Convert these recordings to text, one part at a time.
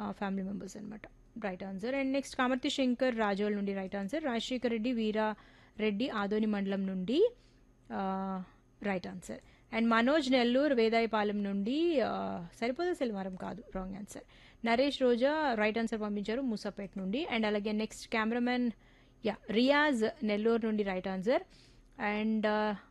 family members అనమాట right answer and next Kamarthi Shankar Razole నుండి right answer Rajasekhar Reddy Veera Reddy Adoni మండలం నుండి right answer and Manoj Nellore Vedayapalem నుండి ఆ, సరిపోదా సెల్వారం కాదు wrong answer Naresh Roja right answer పంపించారు మూసాపేట్ నుండి అండ్ అలాగే నెక్స్ట్ కెమెరామెన్ యా రియాజ్ నెల్లూరు నుండి right answer and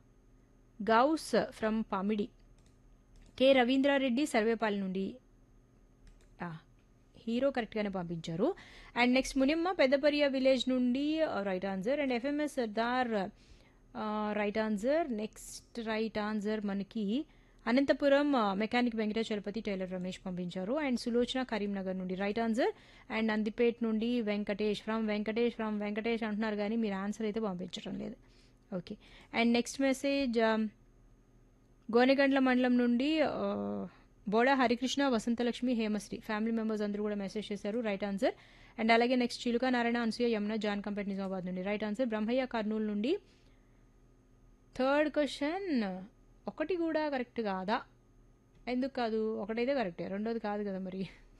Ghouse from Pamidi K Ravindra Reddy Sarvepalem నుండి ఆ, హీరో కరెక్ట్గానే పంపించారు and next Munimma Peddapariya village నుండి right answer and FMS Sardar right answer next right answer మనకి అనంతపురం ఆ, మెకానిక్ వెంకటాచలపతి టైలర్ రమేష్ పంపించారు అండ్ సులోచన కరీంనగర్ నుండి రైట్ ఆన్సర్ అండ్ నందిపేట్ నుండి వెంకటేష్ ఫ్రమ్ వెంకటేష్ ఫ్రమ్ వెంకటేష్ అంటున్నారు కానీ మీరు ఆన్సర్ అయితే పంపించడం లేదు okay and next message Gonegandla మండలం నుండి ఆ, బోడా హరికృష్ణ వసంతలక్ష్మి హేమశ్రీ ఫ్యామిలీ మెంబర్స్ అందరూ కూడా మెసేజ్ చేశారు రైట్ ఆన్సర్ అండ్ అలాగే నెక్స్ట్ చిలుక నారాయణ అన్సూయ యమున జాన్ కంపెట్ నిజామాబాద్ నుండి రైట్ ఆన్సర్ బ్రహ్మయ్య కర్నూలు నుండి థర్డ్ క్వశ్చన్ ఒకటి కూడా కరెక్ట్ కాదా ఎందుకు కాదు ఒకటైతే కరెక్టే రెండోది కాదు కదా మరి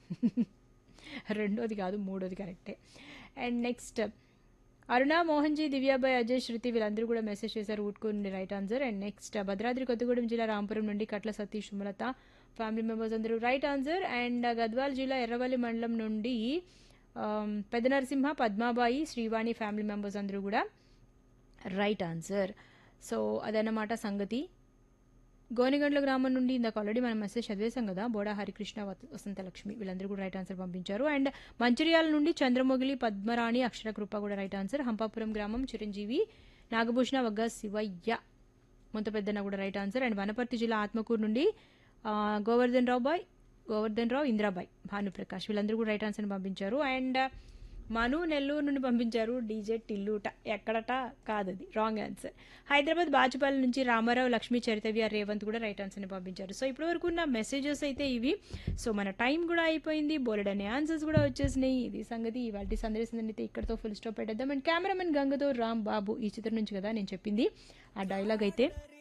రెండోది కాదు మూడోది కరెక్టే అండ్ నెక్స్ట్ అరుణ మోహన్జీ దివ్యాబాయ్ అజయ్ శృతి వీళ్ళందరూ కూడా మెసేజ్ చేశారు ఊట్కూరు నుండి right answer and next Bhadradri Kothagudem జిల్లా రాంపురం నుండి కట్ల సతీష్ సుమలత ఫ్యామిలీ మెంబర్స్ అందరూ రైట్ ఆన్సర్ అండ్ గద్వాల్ జిల్లా ఎర్రవల్లి మండలం నుండి ఆమ్, పెద్ద నరసింహ పద్మాబాయి శ్రీవాణి ఫ్యామిలీ మెంబర్స్ అందరూ కూడా రైట్ ఆన్సర్ సో అదన్నమాట సంగతి గోనిగండ్ల గ్రామం నుండి ఇందాక ఆల్రెడీ మనం మెసేజ్ చదివేశాం కదా బోడా హరికృష్ణ వత- వసంతలక్ష్మి వీళ్ళందరూ కూడా రైట్ ఆన్సర్ పంపించారు అండ్ మంచిర్యాల నుండి చంద్రమొగిలి పద్మరాణి అక్షర కృప కూడా రైట్ ఆన్సర్ హంపాపురం గ్రామం చిరంజీవి నాగభూషణ వగ్గ శివయ్య ముంత పెద్దన కూడా రైట్ ఆన్సర్ అండ్ వనపర్తి జిల్లా ఆత్మకూరు నుండి ఆ, గోవర్ధన్ రావు బాయ్ గోవర్ధన్ రావు ఇంద్రాబాయ్ భానుప్రకాష్ వీళ్ళందరూ కూడా రైట్ ఆన్సర్ పంపించారు అండ్ మను నెల్లూరు నుండి పంపించారు డీజే టిల్లుట ఎక్కడట కాదది రాంగ్ ఆన్సర్ హైదరాబాద్ బాచుపల్లి నుంచి రామారావు లక్ష్మీ చరితవ్య రేవంత్ కూడా రైట్ ఆన్సర్ని పంపించారు సో ఇప్పటి వరకు ఉన్న మెసేజెస్ అయితే ఇవి సో మన టైం కూడా అయిపోయింది బోలెడ్ అనే ఆన్సర్స్ కూడా వచ్చేసినాయి ఇది సంగతి ఇవాళ సందేశం అయితే ఇక్కడతో ఫుల్ స్టాప్ పెట్టేద్దాం అండ్ కెమెరామెన్ గంగతో రామ్ బాబు ఈ చిత్రం నుంచి కదా నేను చెప్పింది ఆ డైలాగ్ అయితే